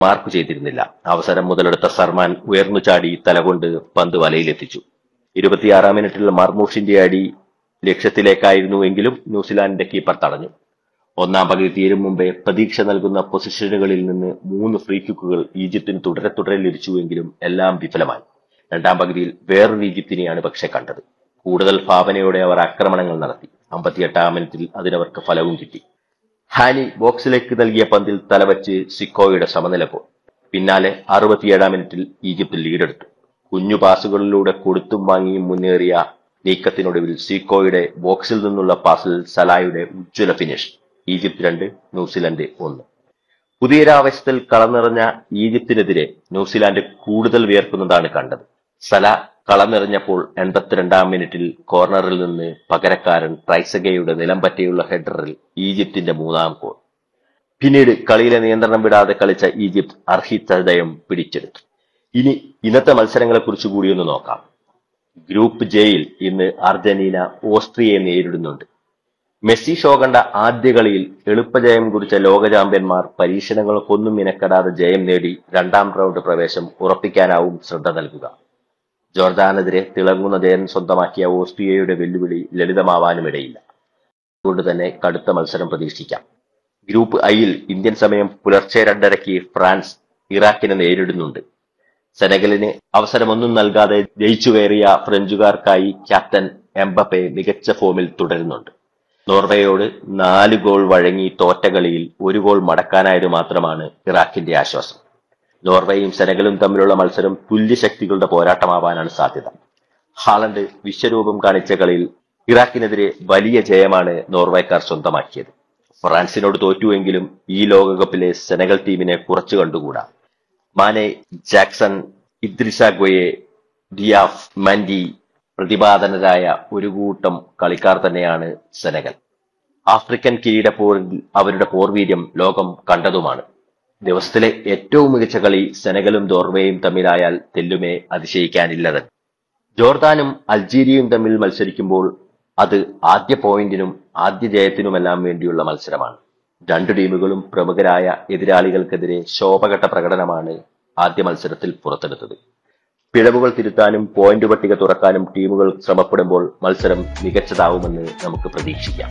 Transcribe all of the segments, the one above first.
mark ചെയ്തിരുന്നില്ല അവസരം മുതലെടുത്ത സർമാൻ ഉയർന്നു ചാടി തലകൊണ്ട് പന്ത് വലയിലെത്തിച്ചു ഇരുപത്തിയാറാം മിനിറ്റിൽ മർമൂഷിന്റെ അടി ലക്ഷ്യത്തിലേക്കായിരുന്നുവെങ്കിലും ന്യൂസിലാൻഡിന്റെ കീപ്പർ തടഞ്ഞു ഒന്നാം പകുതി തീരും മുമ്പേ പ്രതീക്ഷ നൽകുന്ന പൊസിഷനുകളിൽ നിന്ന് മൂന്ന് ഫ്രീ കിക്കുകൾ ഈജിപ്തിന് തുടരെ തുടരെ ലഭിച്ചുവെങ്കിലും എല്ലാം വിഫലമായി രണ്ടാം പകുതിയിൽ വേറൊരു ഈജിപ്തിനെയാണ് പക്ഷെ കണ്ടത് കൂടുതൽ ഭാവനയോടെ അവർ ആക്രമണങ്ങൾ നടത്തി അമ്പത്തിയെട്ടാം മിനിറ്റിൽ അതിനവർക്ക് ഫലവും കിട്ടി ഹാനി ബോക്സിലേക്ക് നൽകിയ പന്തിൽ തലവച്ച് സിക്കോയുടെ സമനില ഗോൾ പിന്നാലെ അറുപത്തിയേഴാം മിനിറ്റിൽ ഈജിപ്ത് ലീഡെടുത്തു കുഞ്ഞു പാസുകളിലൂടെ കൊടുത്തും വാങ്ങിയും മുന്നേറിയ നീക്കത്തിനൊടുവിൽ സീക്കോയുടെ ബോക്സിൽ നിന്നുള്ള പാസിൽ സലായുടെ ഉജ്ജ്വല ഫിനിഷ് ഈജിപ്ത് രണ്ട് ന്യൂസിലൻഡ് ഒന്ന് പുതിയൊരാവശ്യത്തിൽ കളനിറഞ്ഞ ഈജിപ്തിനെതിരെ ന്യൂസിലാൻഡ് കൂടുതൽ വിയർക്കുന്നതാണ് കണ്ടത് സല കളനിറഞ്ഞപ്പോൾ എൺപത്തിരണ്ടാം മിനിറ്റിൽ കോർണറിൽ നിന്ന് പകരക്കാരൻ ട്രൈസഗയുടെ നിലം പറ്റിയുള്ള ഹെഡറിൽ ഈജിപ്തിന്റെ മൂന്നാം ഗോൾ പിന്നീട് കളിയിലെ നിയന്ത്രണം വിടാതെ കളിച്ച ഈജിപ്ത് അർഹിതയം പിടിച്ചെടുത്തു ഇനി ഇന്നത്തെ മത്സരങ്ങളെ കുറിച്ച് കൂടി ഒന്ന് നോക്കാം ഗ്രൂപ്പ് ജെയിൽ ഇന്ന് അർജന്റീന ഓസ്ട്രിയയെ നേരിടുന്നുണ്ട് മെസ്സി ഷോ കണ്ട ആദ്യ കളിയിൽ എളുപ്പജയം കുറിച്ച ലോക ചാമ്പ്യന്മാർ പരീക്ഷണങ്ങൾക്കൊന്നും മിനക്കെടാതെ ജയം നേടി രണ്ടാം റൗണ്ട് പ്രവേശം ഉറപ്പിക്കാനാവും ശ്രദ്ധ നൽകുക ജോർദാനെതിരെ തിളങ്ങുന്ന ജയം സ്വന്തമാക്കിയ ഓസ്ട്രിയയുടെ വെല്ലുവിളി ലളിതമാവാനും ഇടയില്ല അതുകൊണ്ട് തന്നെ കടുത്ത മത്സരം പ്രതീക്ഷിക്കാം ഗ്രൂപ്പ് ഐയിൽ ഇന്ത്യൻ സമയം പുലർച്ചെ രണ്ടരയ്ക്ക് ഫ്രാൻസ് ഇറാഖിനെ നേരിടുന്നുണ്ട് സെനഗലിന് അവസരമൊന്നും നൽകാതെ ജയിച്ചു കയറിയ ഫ്രഞ്ചുകാർക്കായി ക്യാപ്റ്റൻ എംബപ്പെ മികച്ച ഫോമിൽ തുടരുന്നുണ്ട് നോർവേയോട് നാല് ഗോൾ വഴങ്ങി തോറ്റ കളിയിൽ ഒരു ഗോൾ മടക്കാനായത് മാത്രമാണ് ഇറാഖിന്റെ ആശ്വാസം നോർവേയും സെനഗലും തമ്മിലുള്ള മത്സരം തുല്യശക്തികളുടെ പോരാട്ടമാവാനാണ് സാധ്യത ഹാളണ്ട് വിശ്വരൂപം കാണിച്ച കളിയിൽ ഇറാഖിനെതിരെ വലിയ ജയമാണ് നോർവേക്കാർ സ്വന്തമാക്കിയത് ഫ്രാൻസിനോട് തോറ്റുവെങ്കിലും ഈ ലോകകപ്പിലെ സെനഗൽ ടീമിനെ കുറച്ചു കണ്ടുകൂടാ മാനെ ജാക്സൺ ഇദ്രിസാഗോയെ ഡിയാഫ് മൻഡി പ്രതിപാദനരായ ഒരു കൂട്ടം കളിക്കാർ തന്നെയാണ് സെനഗൽ ആഫ്രിക്കൻ കിരീട പോരിൽ അവരുടെ പോർവീര്യം ലോകം കണ്ടതുമാണ് ദിവസത്തിലെ ഏറ്റവും മികച്ച കളി സെനഗലും നോർവേയും തമ്മിലായാൽ തെല്ലുമേ അതിശയിക്കാനില്ലത് ജോർദാനും അൾജീരിയയും തമ്മിൽ മത്സരിക്കുമ്പോൾ അത് ആദ്യ പോയിന്റിനും ആദ്യ ജയത്തിനുമെല്ലാം വേണ്ടിയുള്ള മത്സരമാണ് രണ്ടു ടീമുകളും പ്രമുഖരായ എതിരാളികൾക്കെതിരെ ശോഭഘട്ട പ്രകടനമാണ് ആദ്യ മത്സരത്തിൽ പുറത്തെടുത്തത് പിഴവുകൾ തിരുത്താനും പോയിന്റ് പട്ടിക തുറക്കാനും ടീമുകൾ ശ്രമപ്പെടുമ്പോൾ മത്സരം മികച്ചതാവുമെന്ന് നമുക്ക് പ്രതീക്ഷിക്കാം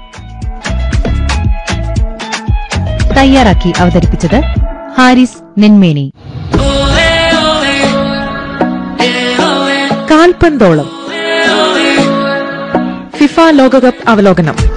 തയ്യാറാക്കി അവതരിപ്പിച്ചത് ഹാരിസ് നെന്മേനി കാൽപന്തോളം ഫിഫ ലോകകപ്പ് അവലോകനം